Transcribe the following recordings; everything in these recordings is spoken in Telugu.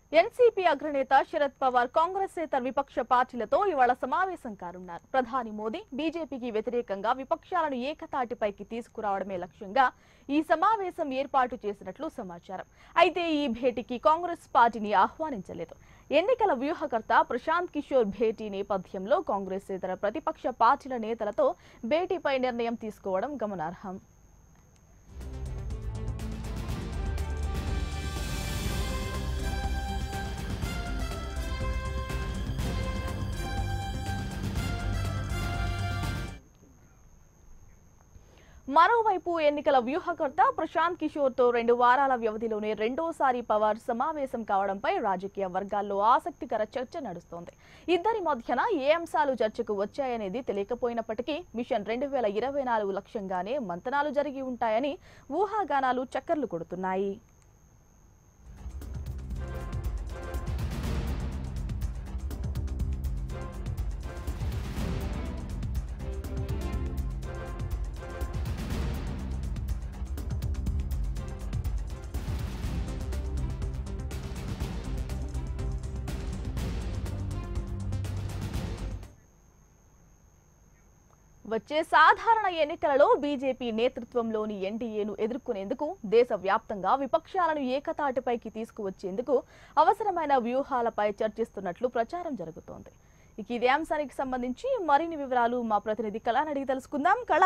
ఎన్సీపీ అగ్రనేత శరద్ పవార్ కాంగ్రెసేతర విపక్ష పార్టీలతో ఇవాళ సమావేశం కానున్నారు ప్రధాని మోదీ బీజేపీకి వ్యతిరేకంగా విపక్షాలను ఏకతాటిపైకి తీసుకురావడమే లక్ష్యంగా ఈ సమావేశం ఏర్పాటు చేసినట్లు సమాచారం అయితే ఈ భేటీకి కాంగ్రెస్ పార్టీని ఆహ్వానించలేదు ఎన్నికల వ్యూహకర్త ప్రశాంత్ కిషోర్ భేటీ నేపథ్యంలో కాంగ్రెసేతర ప్రతిపక్ష పార్టీల నేతలతో భేటీపై నిర్ణయం తీసుకోవడం గమనార్హం మరోవైపు ఎన్నికల వ్యూహకర్త ప్రశాంత్ కిషోర్ తో రెండు వారాల వ్యవధిలోనే రెండోసారి పవార్ సమావేశం కావడంపై రాజకీయ వర్గాల్లో ఆసక్తికర చర్చ నడుస్తోంది ఇద్దరి మధ్యన ఏ అంశాలు చర్చకు వచ్చాయనేది తెలియకపోయినప్పటికీ మిషన్ రెండు వేల ఇరవై నాలుగు లక్ష్యంగానే మంతనాలు జరిగి ఉంటాయని ఊహాగానాలు చక్కర్లు కొడుతున్నాయి వచ్చే సాధారణ ఎన్నికలలో బీజేపీ నేతృత్వంలోని ఎన్డీఏను ఎదుర్కొనేందుకు దేశవ్యాప్తంగా విపక్షాలను ఏకతాటిపైకి తీసుకువచ్చేందుకు అవసరమైన వ్యూహాలపై చర్చిస్తున్నట్లు ప్రచారం జరుగుతోంది ఇక ఇదే అంశానికి సంబంధించి మరిన్ని వివరాలు మా ప్రతినిధి కళాని అడిగి తెలుసుకుందాం కళ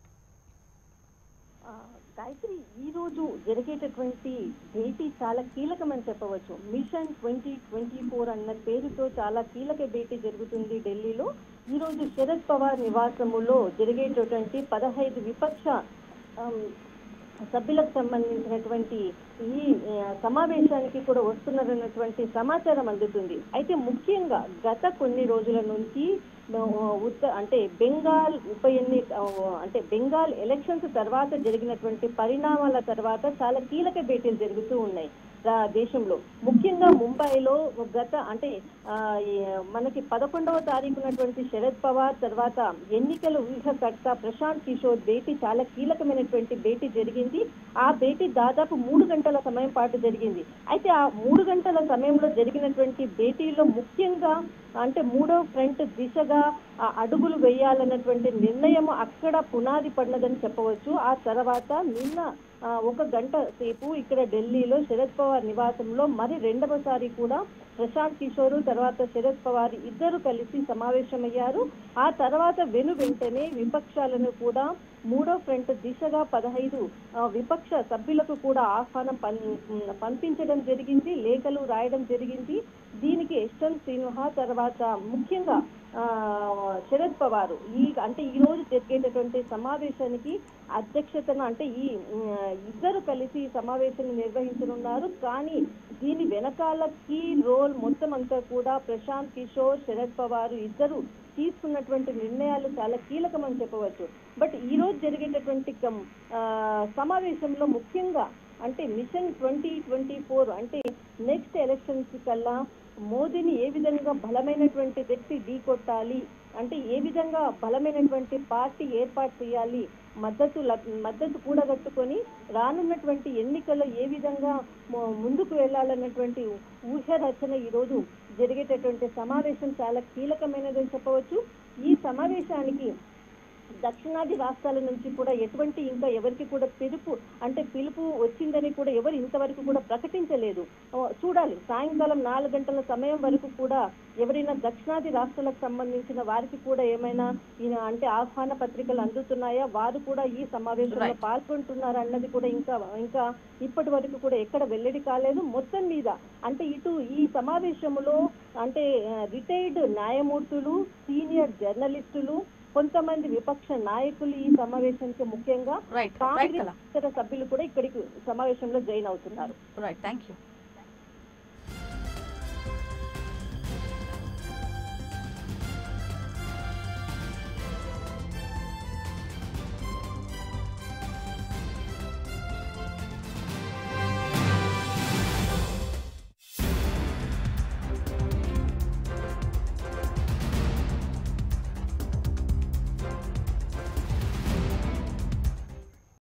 ఆ, గాయత్రి ఈ రోజు జరిగేటటువంటి భేటీ చాలా కీలకమని చెప్పవచ్చు మిషన్ ట్వంటీ ట్వంటీ ఫోర్ అన్న పేరుతో చాలా కీలక భేటీ జరుగుతుంది ఢిల్లీలో ఈ రోజు శరద్ పవార్ నివాసములో జరిగేటటువంటి పదహైదు విపక్ష ఆమ్, సభ్యులకు సంబంధించినటువంటి ఈ ఆ, సమావేశానికి కూడా వస్తున్నారన్నటువంటి సమాచారం అందుతుంది అయితే ముఖ్యంగా గత కొన్ని రోజుల నుంచి ఆ, ఉత్త అంటే బెంగాల్ ఉప ఎన్నిక ఆ, అంటే బెంగాల్ ఎలక్షన్స్ తర్వాత జరిగినటువంటి పరిణామాల తర్వాత చాలా కీలక భేటీలు జరుగుతూ ఉన్నాయి రా- దేశంలో ముఖ్యంగా ముంబైలో గత అంటే ఆ, ఈ మనకి పదకొండవ తారీఖునటువంటి శరద్ పవార్ తర్వాత ఎన్నికల వ్యూహకర్త ప్రశాంత్ కిషోర్ భేటీ చాలా కీలకమైనటువంటి భేటీ జరిగింది ఆ భేటీ దాదాపు మూడు గంటల సమయం పాటు జరిగింది అయితే ఆ మూడు గంటల సమయంలో జరిగినటువంటి భేటీలో ముఖ్యంగా అంటే మూడో ఫ్రంట్ దిశగా ఆ అడుగులు వేయాలన్నటువంటి నిర్ణయం అక్కడ పునాది పడినదని చెప్పవచ్చు ఆ తర్వాత నిన్న ఆ, ఒక గంట సేపు ఇక్కడ ఢిల్లీలో శరద్ పవార్ నివాసంలో మరి రెండవసారి కూడా ప్రశాంత్ కిషోర్ తర్వాత శరద్ పవార్ ఇద్దరు కలిసి సమావేశమయ్యారు ఆ తర్వాత వెను వెంటనే విపక్షాలను కూడా మూడో ఫ్రంట్ దిశగా పదహైదు ఆ, విపక్ష సభ్యులకు కూడా ఆహ్వానం పం పంపించడం జరిగింది లేఖలు రాయడం జరిగింది దీనికి యశ్వంత్ సిన్హా తర్వాత ముఖ్యంగా ఆ, శరద్ పవార్ ఈ అంటే ఈ రోజు జరిగేటటువంటి సమావేశానికి అధ్యక్షతను అంటే ఈ ఉమ్, ఇద్దరు కలిసి ఈ సమావేశాన్ని నిర్వహించనున్నారు కానీ దీని వెనకాల కీ రోల్ మొత్తం అంతా కూడా ప్రశాంత్ కిషోర్ శరద్ పవార్ ఇద్దరు తీసుకున్నటువంటి నిర్ణయాలు చాలా కీలకమని చెప్పవచ్చు బట్ ఈ రోజు జరిగేటటువంటి కం- ఆ, సమావేశంలో ముఖ్యంగా అంటే మిషన్ ట్వంటీ ట్వంటీ ఫోర్ అంటే నెక్స్ట్ ఎలక్షన్స్ కల్లా మోదీని ఏ విధంగా బలమైనటువంటి వ్యక్తి ఢీకొట్టాలి అంటే ఏ విధంగా బలమైనటువంటి పార్టీ ఏర్పాటు చేయాలి మద్దతు ల- మద్దతు కూడగట్టుకొని రానున్నటువంటి ఎన్నికల్లో ఏ విధంగా ము- ముందుకు వెళ్ళాలన్నటువంటి ఊహ రచన ఈరోజు జరిగేటటువంటి సమావేశం చాలా కీలకమైనదని చెప్పవచ్చు ఈ సమావేశానికి దక్షిణాది రాష్ట్రాల నుంచి కూడా ఎటువంటి ఇంకా ఎవరికి కూడా పిలుపు అంటే పిలుపు వచ్చిందని కూడా ఎవరు ఇంతవరకు కూడా ప్రకటించలేదు ఆ, చూడాలి సాయంకాలం నాలుగు గంటల సమయం వరకు కూడా ఎవరైనా దక్షిణాది రాష్ట్రాలకు సంబంధించిన వారికి కూడా ఏమైనా ఈయన అంటే ఆహ్వాన పత్రికలు అందుతున్నాయా వారు కూడా ఈ సమావేశంలో Right. పాల్గొంటున్నారా అన్నది కూడా ఇంకా ఇంకా ఇప్పటి వరకు కూడా ఎక్కడ వెల్లడి కాలేదు మొత్తం మీద అంటే ఇటు ఈ సమావేశంలో అంటే రిటైర్డ్ న్యాయమూర్తులు సీనియర్ జర్నలిస్టులు కొంతమంది విపక్ష నాయకులు ఈ సమావేశానికి ముఖ్యంగా రైట్ రైట్ కాంగ్రెస్ కళ ఇతర సభ్యులు కూడా ఇక్కడికి సమావేశంలో జాయిన్ అవుతున్నారు రైట్ థ్యాంక్ యూ